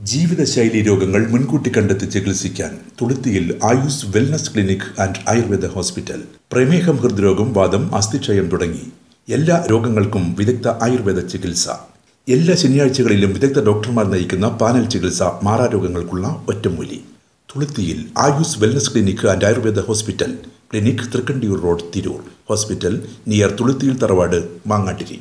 ജീവിതശൈലി രോഗങ്ങൾ മുൻകൂട്ടി കണ്ടെത്തി ചികിത്സിക്കാൻ തുളുത്തിയിൽ Ayus wellness clinic and Ayurveda hospital പ്രമേഹം ഹൃദ്രോഗം വാദം അസ്ഥിക്ഷയം തുടങ്ങി എല്ലാ രോഗങ്ങൾക്കും വിദഗ്ധ ആയുർവേദ ചികിത്സ എല്ലാ ശനിയാഴ്ചകളിലും വിദഗ്ധ ഡോക്ടർമാർ നയിക്കുന്ന പാനൽ ചികിത്സ മാറാരോഗങ്ങൾക്കുള്ള ഒറ്റമൂലി തുളുത്തിയിൽ Ayus wellness clinic and Ayurveda hospital clinic Thrikkandiyur road Tirur hospital near തുളുത്തിയിൽ തറവാട് മാങ്ങാട്ടിരി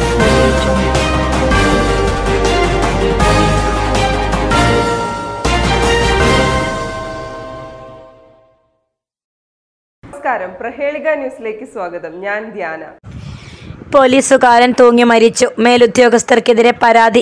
നമസ്കാരം പ്രഹേളിക ന്യൂസിലേക്ക് സ്വാഗതം ഞാൻ ധ്യാന പോലീസുകാരൻ തൂങ്ങി മരിച്ചു മേലുദ്യോഗസ്ഥർക്കെതിരെ പരാതി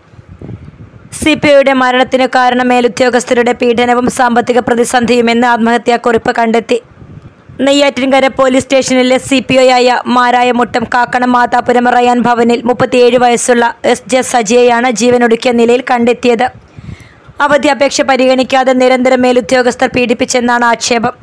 സി പി ഐയുടെ മരണത്തിനു കാരണം മേലുദ്യോഗസ്ഥരുടെ പീഡനവും സാമ്പത്തിക പ്രതിസന്ധിയുമെന്ന് ആത്മഹത്യാക്കുറിപ്പ് കണ്ടെത്തി നെയ്യാറ്റിൻകര പോലീസ് സ്റ്റേഷനിലെ സി പി ഒ ആയ മാരായമുട്ടം കാക്കണം മാതാപുരം റയാൻ ഭവനിൽ മുപ്പത്തിയേഴ് വയസ്സുള്ള എസ് ജെ സജിയെയാണ് ജീവനൊടുക്കിയ നിലയിൽ കണ്ടെത്തിയത് അവധി അപേക്ഷ പരിഗണിക്കാതെ നിരന്തരം മേലുദ്യോഗസ്ഥർ പീഡിപ്പിച്ചെന്നാണ് ആക്ഷേപം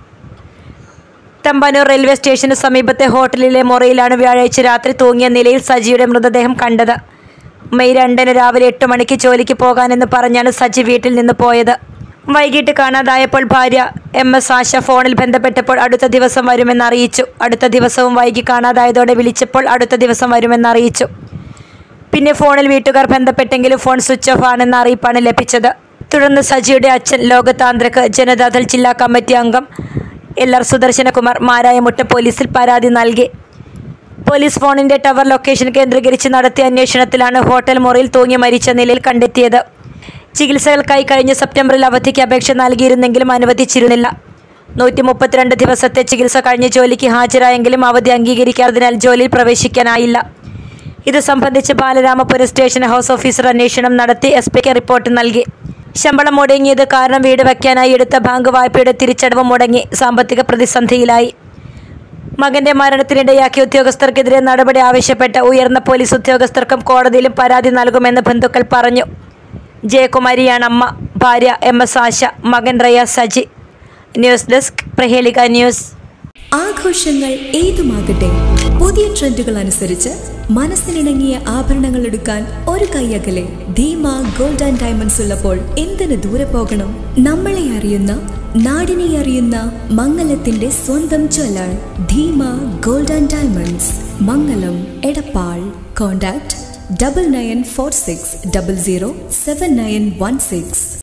തമ്പാനൂർ റെയിൽവേ സ്റ്റേഷന് സമീപത്തെ ഹോട്ടലിലെ മുറിയിലാണ് വ്യാഴാഴ്ച രാത്രി തൂങ്ങിയ നിലയിൽ സജിയുടെ മൃതദേഹം കണ്ടത് മെയ് രണ്ടിന് രാവിലെ എട്ട് മണിക്ക് ജോലിക്ക് പോകാനെന്ന് പറഞ്ഞാണ് സജി വീട്ടിൽ നിന്ന് പോയത് വൈകിട്ട് കാണാതായപ്പോൾ ഭാര്യ എം എസ് ആശ ഫോണിൽ ബന്ധപ്പെട്ടപ്പോൾ അടുത്ത ദിവസം വരുമെന്ന് അറിയിച്ചു അടുത്ത ദിവസവും വൈകി കാണാതായതോടെ വിളിച്ചപ്പോൾ അടുത്ത ദിവസം വരുമെന്ന് അറിയിച്ചു പിന്നെ ഫോണിൽ വീട്ടുകാർ ബന്ധപ്പെട്ടെങ്കിലും ഫോൺ സ്വിച്ച് ഓഫ് ആണെന്ന അറിയിപ്പാണ് ലഭിച്ചത് തുടർന്ന് സജിയുടെ അച്ഛൻ ലോകതാന്ത്രിക് ജനതാദൾ ജില്ലാ കമ്മിറ്റി അംഗം എൽ ആർ സുദർശനകുമാർ മാരായമുട്ട പോലീസിൽ പരാതി നൽകി പോലീസ് ഫോണിന്റെ ടവർ ലൊക്കേഷൻ കേന്ദ്രീകരിച്ച് നടത്തിയ അന്വേഷണത്തിലാണ് ഹോട്ടൽ മുറിയിൽ തൂങ്ങി മരിച്ച നിലയിൽ കണ്ടെത്തിയത് ചികിത്സകൾക്കായി കഴിഞ്ഞ സെപ്റ്റംബറിൽ അവധിക്ക് അപേക്ഷ നൽകിയിരുന്നെങ്കിലും അനുവദിച്ചിരുന്നില്ല നൂറ്റി മുപ്പത്തിരണ്ട് ദിവസത്തെ ചികിത്സ കഴിഞ്ഞ് ജോലിക്ക് ഹാജരായെങ്കിലും അവധി അംഗീകരിക്കാത്തതിനാൽ ജോലിയിൽ പ്രവേശിക്കാനായില്ല ഇത് സംബന്ധിച്ച് ബാലരാമപുരം സ്റ്റേഷൻ ഹൗസ് ഓഫീസർ അന്വേഷണം നടത്തി എസ് പിക്ക് റിപ്പോർട്ട് നൽകി ശമ്പളം മുടങ്ങിയത് കാരണം വീട് വയ്ക്കാനായി എടുത്ത ബാങ്ക് വായ്പയുടെ തിരിച്ചടവ് മുടങ്ങി സാമ്പത്തിക പ്രതിസന്ധിയിലായി മകന്റെ മരണത്തിനിടയാക്കിയ ഉദ്യോഗസ്ഥർക്കെതിരെ നടപടി ആവശ്യപ്പെട്ട് ഉയർന്ന പോലീസ് ഉദ്യോഗസ്ഥർക്കും കോടതിയിലും പരാതി നൽകുമെന്ന് ബന്ധുക്കൾ പറഞ്ഞു ജയകുമാരിയാണ് അമ്മ ഭാര്യ എം എസ് ആശ മകൻ റയ സജി ന്യൂസ് ഡെസ്ക് പ്രഹേളിക ന്യൂസ് ആഘോഷങ്ങൾ ഏതുമാകട്ടെ പുതിയ ട്രെൻഡുകൾ അനുസരിച്ച് മനസ്സിനിണങ്ങിയ ആഭരണങ്ങൾ എടുക്കാൻ ഒരു കൈയകലെ ധീമ ഗോൾഡ് ആൻഡ് ഡയമണ്ട്സ് ഉള്ളപ്പോൾ എന്തിനു ദൂരെ പോകണം നമ്മളെ അറിയുന്ന നാടിനെ അറിയുന്ന മംഗലത്തിന്റെ സ്വന്തം jeweller Dheema gold and diamonds Mangalam Edappal contact double nine four six double zero seven nine one six